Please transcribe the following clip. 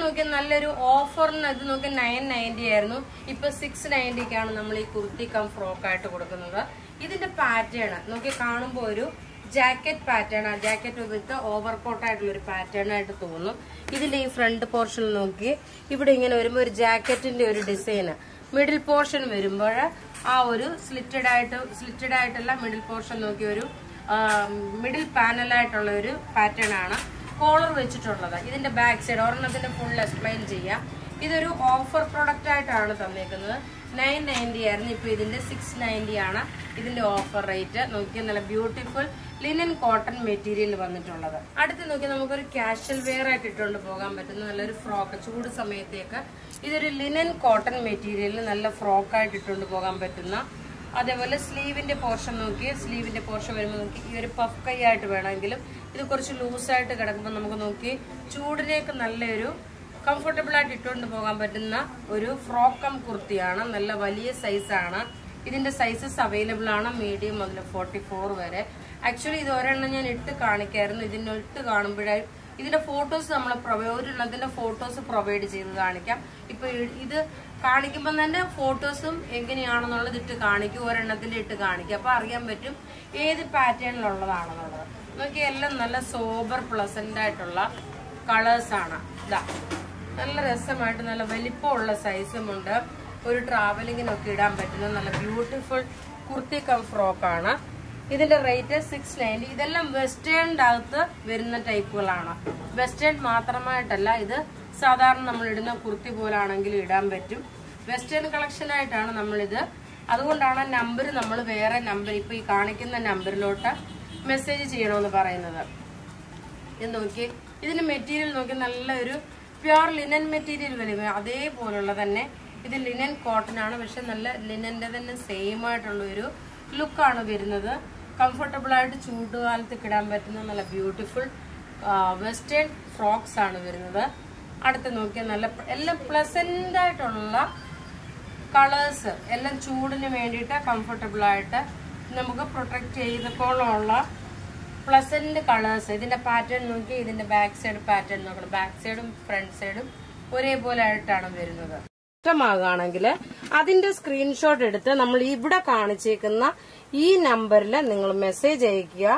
നോക്കിയാൽ നല്ലൊരു ഓഫറിന് ഇത് നോക്കി നയൻ നയൻറ്റി ആയിരുന്നു ഇപ്പൊ സിക്സ് നയൻറ്റിക്കാണ് നമ്മൾ ഈ കുർത്തി കം ഫ്രോക്ക് ആയിട്ട് കൊടുക്കുന്നത് ഇതിന്റെ പാറ്റേൺ നോക്കി കാണുമ്പോൾ ഒരു ജാക്കറ്റ് പാറ്റേൺ ആണ് ജാക്കറ്റ് വിത്ത് ഓവർ കോട്ട് ആയിട്ടുള്ള ഒരു പാറ്റേൺ ആയിട്ട് തോന്നും ഇതിന്റെ ഈ ഫ്രണ്ട് പോർഷൻ നോക്കി ഇവിടെ ഇങ്ങനെ വരുമ്പോൾ ഒരു ജാക്കറ്റിന്റെ ഒരു ഡിസൈന് മിഡിൽ പോർഷൻ വരുമ്പോൾ ആ ഒരു സ്ലിറ്റഡ് ആയിട്ട് സ്ലിറ്റഡ് ആയിട്ടുള്ള മിഡിൽ പോർഷൻ നോക്കി ഒരു മിഡിൽ പാനലായിട്ടുള്ള ഒരു പാറ്റേൺ ആണ് കോളർ വെച്ചിട്ടുള്ളത് ഇതിന്റെ ബാക്ക് സൈഡ് ഒരെണ്ണത്തിന്റെ ഫുൾ എക്സ്പ്ലെയിൻ ചെയ്യാം ഇതൊരു ഓഫർ പ്രൊഡക്റ്റ് ആയിട്ടാണ് തന്നേക്കുന്നത് നയൻ നയൻറ്റി ആയിരുന്നു ഇപ്പൊ ഇതിന്റെ സിക്സ് നയൻറ്റി ആണ് ഇതിന്റെ ഓഫർ റേറ്റ് നോക്കിയാൽ നല്ല ബ്യൂട്ടിഫുൾ ലിനൻ കോട്ടൺ മെറ്റീരിയൽ വന്നിട്ടുള്ളത് അടുത്ത് നോക്കി നമുക്കൊരു കാഷ്വൽ വെയർ ആയിട്ട് ഇട്ടുകൊണ്ട് പോകാൻ പറ്റുന്ന നല്ലൊരു ഫ്രോക്ക് ചൂട് സമയത്തേക്ക് ഇതൊരു ലിനൻ കോട്ടൺ മെറ്റീരിയലിൽ നല്ല ഫ്രോക്ക് ആയിട്ട് ഇട്ടുകൊണ്ട് പോകാൻ പറ്റുന്ന അതേപോലെ സ്ലീവിന്റെ പോർഷൻ നോക്കി സ്ലീവിന്റെ പോർഷൻ വരുമ്പോൾ നോക്കി ഈ ഒരു പഫ് കൈ ആയിട്ട് വേണമെങ്കിലും ഇത് കുറച്ച് ലൂസായിട്ട് കിടക്കുമ്പോൾ നമുക്ക് നോക്കി ചൂടിലേക്ക് നല്ലൊരു കംഫർട്ടബിൾ ആയിട്ട് ഇട്ടുകൊണ്ട് പോകാൻ പറ്റുന്ന ഒരു ഫ്രോക്കം കുർത്തിയാണ് നല്ല വലിയ സൈസാണ് ഇതിന്റെ സൈസസ് അവൈലബിൾ ആണ് മീഡിയം മുതൽ ഫോർട്ടി ഫോർ വരെ ആക്ച്വലി ഇത് ഒരെണ്ണം ഞാൻ ഇട്ട് കാണിക്കായിരുന്നു ഇതിന്റെ ഇട്ട് കാണുമ്പോഴേ ഇതിന്റെ ഫോട്ടോസ് നമ്മൾ പ്രൊവൈഡ് ഒരെണ്ണത്തിന്റെ ഫോട്ടോസ് പ്രൊവൈഡ് ചെയ്ത് കാണിക്കാം ഇപ്പൊ ഇ- ഇത് കാണിക്കുമ്പോൾ തന്നെ ഫോട്ടോസും എങ്ങനെയാണെന്നുള്ളത് ഇട്ട് കാണിക്കും ഒരെണ്ണത്തിന്റെ ഇട്ട് കാണിക്കും അപ്പൊ അറിയാൻ പറ്റും ഏത് പാറ്റേണിലുള്ളതാണെന്നുള്ളത് നോക്കി എല്ലാം നല്ല സോബർ പ്ലസന്റ് ആയിട്ടുള്ള കളേഴ്സ് ആണ് ഇതാ നല്ല രസമായിട്ട് നല്ല വലിപ്പമുള്ള സൈസും ഉണ്ട് ഒരു ട്രാവലിങ്ങിനൊക്കെ ഇടാൻ പറ്റുന്ന നല്ല ബ്യൂട്ടിഫുൾ കുർത്തി കം ഫ്രോക്കാണ് ഇതിന്റെ റേറ്റ് സിക്സ് നയൻറ്റി ഇതെല്ലാം വെസ്റ്റേണിന്റെ അകത്ത് വരുന്ന ടൈപ്പുകളാണ് വെസ്റ്റേൺ മാത്രമായിട്ടല്ല ഇത് സാധാരണ നമ്മൾ ഇടുന്ന കുർത്തി പോലാണെങ്കിൽ ഇടാൻ പറ്റും വെസ്റ്റേൺ കളക്ഷൻ ആയിട്ടാണ് നമ്മളിത് അതുകൊണ്ടാണ് നമ്പർ നമ്മൾ വേറെ നമ്പർ ഇപ്പൊ ഈ കാണിക്കുന്ന നമ്പറിലോട്ട് മെസ്സേജ് ചെയ്യണമെന്ന് പറയുന്നത് ഇത് നോക്കി ഇതിന്റെ മെറ്റീരിയൽ നോക്കി നല്ലൊരു പ്യുർ ലിനൻ മെറ്റീരിയൽ വരും അതേപോലുള്ള തന്നെ ഇത് ലിനൻ കോട്ടൺ ആണ് പക്ഷെ നല്ല ലിനന്റെ തന്നെ സെയിം ആയിട്ടുള്ള ഒരു ലുക്കാണ് വരുന്നത് കംഫർട്ടബിൾ ആയിട്ട് ചൂടുകാലത്ത് കിടാൻ പറ്റുന്ന നല്ല ബ്യൂട്ടിഫുൾ വെസ്റ്റേൺ ഫ്രോക്സ് ആണ് വരുന്നത് അടുത്ത് നോക്കിയാൽ നല്ല പ്ല- എല്ലാം പ്ലസന്റ് ആയിട്ടുള്ള കളേഴ്സ് എല്ലാം ചൂടിന് വേണ്ടിയിട്ട് കംഫർട്ടബിൾ ആയിട്ട് നമുക്ക് പ്രൊട്ടക്ട് ചെയ്തപ്പോഴുള്ള പ്ലസന്റ് കളേഴ്സ് ഇതിന്റെ പാറ്റേൺ നോക്കി ഇതിന്റെ ബാക്ക് സൈഡ് പാറ്റേൺ നോക്കണം ബാക്ക് സൈഡും ഫ്രണ്ട് സൈഡും ഒരേപോലെ ആയിട്ടാണ് വരുന്നത് ഇഷ്ടമാകുകയാണെങ്കിൽ അതിന്റെ സ്ക്രീൻഷോട്ട് എടുത്ത് നമ്മൾ ഇവിടെ കാണിച്ചേക്കുന്ന ഈ നമ്പറിൽ നിങ്ങൾ മെസ്സേജ് അയക്കുക